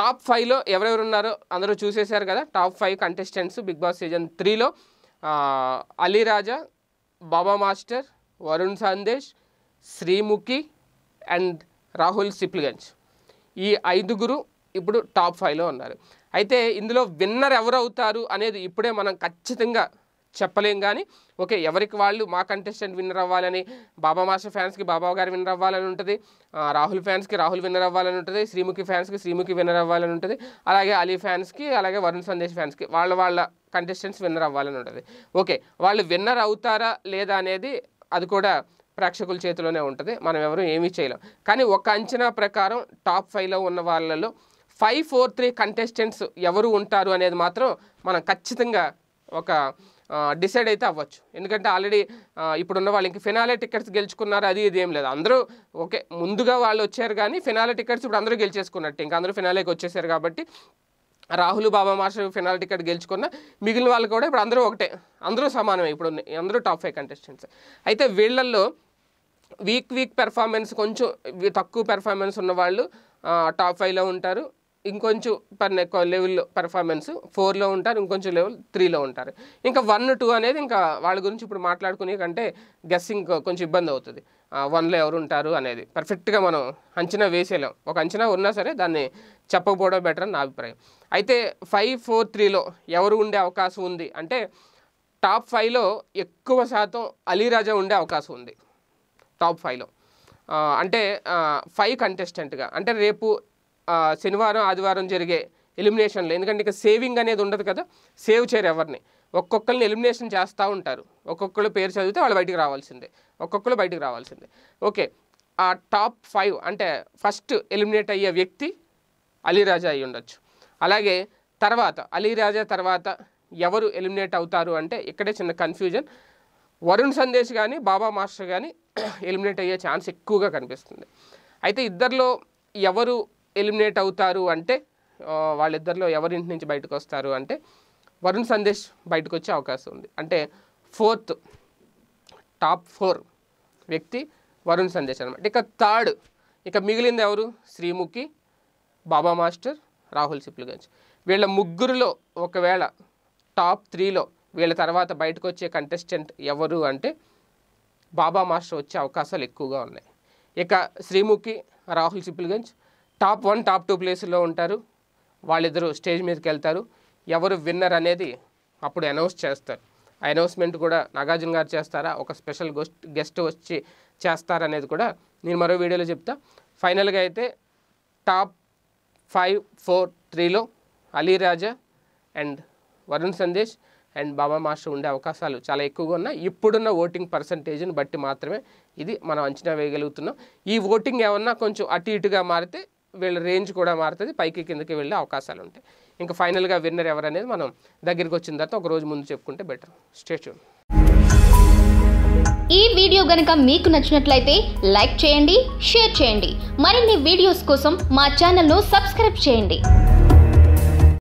top ఫైవ్లో ఎవరెవరు ఉన్నారో అందరూ చూసేశారు కదా top five contestants Bigg Boss season త్రీలో అలీ రాజా బాబా మాస్టర్ వరుణ్ సందేశ్ శ్రీముఖి అండ్ రాహుల్ సిప్లిగంజ్ ఈ ఐదుగురు ఇప్పుడు టాప్ ఫైవ్లో ఉన్నారు అయితే ఇందులో విన్నర్ ఎవరు అవుతారు అనేది ఇప్పుడే మనం ఖచ్చితంగా చెప్పలేం కానీ ఓకే ఎవరికి వాళ్ళు మా కంటెస్టెంట్ విన్నర్ అవ్వాలని బాబా మాస్టర్ ఫ్యాన్స్కి బాబా గారు విన్నర్ అవ్వాలని ఉంటుంది ఆ, రాహుల్ ఫ్యాన్స్కి రాహుల్ విన్నర్ అవ్వాలని ఉంటుంది శ్రీముఖి ఫ్యాన్స్కి శ్రీముఖి విన్నర్ అవ్వాలని ఉంటుంది అలాగే అలీ ఫ్యాన్స్కి అలాగే వరుణ్ సందేశ్ ఫ్యాన్స్కి వాళ్ళ వాళ్ళ కంటెస్టెంట్స్ విన్నర్ అవ్వాలని ఉంటుంది ఓకే వాళ్ళు విన్నర్ అవుతారా లేదా అనేది అది కూడా ప్రేక్షకుల చేతిలోనే ఉంటుంది మనం ఎవరు ఏమీ చేయలేం కానీ ఒక అంచనా ప్రకారం టాప్ ఫైవ్లో ఉన్న వాళ్ళలో ఫైవ్ ఫోర్ త్రీ కంటెస్టెంట్స్ ఎవరు ఉంటారు అనేది మాత్రం మనం ఖచ్చితంగా ఒక డిసైడ్ అయితే అవ్వచ్చు ఎందుకంటే ఆల్రెడీ ఇప్పుడున్న వాళ్ళు ఇంక ఫినాలే టికెట్స్ గెలుచుకున్నారు అది ఇది ఏం లేదు అందరూ ఓకే ముందుగా వాళ్ళు వచ్చారు కానీ ఫినాలే టికెట్స్ ఇప్పుడు అందరూ గెలిచేసుకున్నట్టు ఇంకా అందరూ ఫినాలేకి వచ్చేసారు కాబట్టి Rahul Baba master finale ticket గెలుచుకున్న మిగిలిన వాళ్ళు కూడా ఇప్పుడు అందరూ ఒకటే అందరూ సమానమే ఇప్పుడు ఉన్న- అందరూ టాప్ ఫైవ్ కంటెస్టెంట్స్ అయితే వీళ్ళల్లో వీక్ వీక్ పెర్ఫార్మెన్స్ కొంచెం వి- తక్కువ పెర్ఫార్మెన్స్ ఉన్న వాళ్ళు ఆ, టాప్ ఫైవ్లో ఉంటారు ఇంకొంచెం పర్ ఎక్కువ లెవెల్లో పెర్ఫార్మెన్స్ ఫోర్లో ఉంటారు ఇంకొంచెం లెవెల్ త్రీలో ఉంటారు ఇంకా వన్ టూ అనేది ఇంకా వాళ్ళ గురించి ఇప్పుడు మాట్లాడుకునే కంటే గెస్సింగ్ కొంచెం ఇబ్బంది అవుతుంది వన్లో ఎవరు ఉంటారు అనేది పర్ఫెక్ట్గా మనం అంచనా వేసేయలేం ఒక అంచనా ఉన్నా సరే దాన్ని చెప్పకపోవడం బెటర్ అని నా అభిప్రాయం అయితే ఫైవ్ ఫోర్ త్రీలో ఎవరు ఉండే అవకాశం ఉంది అంటే టాప్ ఫైవ్లో ఎక్కువ శాతం అలీరాజా ఉండే అవకాశం ఉంది టాప్ ఫైవ్లో ఆ, అంటే ఫైవ్ కంటెస్టెంట్గా అంటే రేపు ఆ, శనివారం ఆదివారం జరిగే ఎలిమినేషన్లో ఎందుకంటే ఇక సేవింగ్ అనేది ఉండదు కదా సేవ్ చేయరు ఎవరిని ఒక్కొక్కరిని ఎలిమినేషన్ చేస్తూ ఉంటారు ఒక్కొక్కరు పేరు చదివితే వాళ్ళు బయటికి రావాల్సిందే ఒక్కొక్కరు బయటికి రావాల్సిందే ఓకే ఆ టాప్ ఫైవ్ అంటే ఫస్ట్ ఎలిమినేట్ అయ్యే వ్యక్తి అలీరాజా అయి ఉండొచ్చు అలాగే తర్వాత అలీరాజా తర్వాత ఎవరు ఎలిమినేట్ అవుతారు అంటే ఇక్కడే చిన్న కన్ఫ్యూజన్ వరుణ్ సందేశ్ కానీ బాబా మాస్టర్ కానీ ఎలిమినేట్ అయ్యే ఛాన్స్ ఎక్కువగా కనిపిస్తుంది అయితే ఇద్దరిలో ఎవరు ఎలిమినేట్ అవుతారు అంటే ఆ, వాళ్ళిద్దరిలో ఎవరింటి నుంచి బయటకు వస్తారు అంటే వరుణ్ సందేశ్ బయటకు వచ్చే అవకాశం ఉంది అంటే ఫోర్త్ టాప్ ఫోర్ వ్యక్తి వరుణ్ సందేశ్ అనమాట ఇక థర్డ్ ఇక మిగిలింది ఎవరు శ్రీముఖి బాబా మాస్టర్ రాహుల్ సిప్లుగంజ్ వీళ్ళ ముగ్గురులో ఒకవేళ టాప్ త్రీలో వీళ్ళ తర్వాత బయటకు వచ్చే కంటెస్టెంట్ ఎవరు అంటే బాబా మాస్టర్ వచ్చే అవకాశాలు ఎక్కువగా ఉన్నాయి ఇక Sreemukhi Rahul Sipligunj top one top two ప్లేసుల్లో ఉంటారు వాళ్ళిద్దరూ స్టేజ్ మీదకి వెళ్తారు ఎవరు విన్నర్ అనేది అప్పుడు అనౌన్స్ చేస్తారు ఆ అనౌన్స్మెంట్ కూడా నాగార్జున గారు చేస్తారా ఒక స్పెషల్ గెస్ట్ గెస్ట్ వచ్చి చేస్తారనేది కూడా నేను మరో వీడియోలో చెప్తా ఫైనల్గా అయితే టాప్ ఫైవ్ ఫోర్ త్రీలో అలీరాజా and Varun Sandesh and Baba master ఉండే అవకాశాలు చాలా ఎక్కువగా ఉన్నాయి ఇప్పుడున్న ఓటింగ్ పర్సంటేజ్ని బట్టి మాత్రమే ఇది మనం అంచనా వేయగలుగుతున్నాం ఈ ఓటింగ్ ఏమన్నా కొంచెం అటు ఇటుగా మారితే వీళ్ళ రేంజ్ కూడా మారుతుంది పైకి కిందకి వెళ్ళే అవకాశాలు ఉంటాయి ఇంకా ఫైనల్గా విన్నర్ ఎవరనేది మనం దగ్గరికి వచ్చిన తర్వాత ఒక రోజు ముందు చెప్పుకుంటే బెటర్ స్టేట్యూన్ ఈ వీడియో గనుక మీకు నచ్చినట్లయితే లైక్ చేయండి షేర్ చేయండి మరిన్ని వీడియోస్ కోసం మా ఛానల్ను సబ్స్క్రైబ్ చేయండి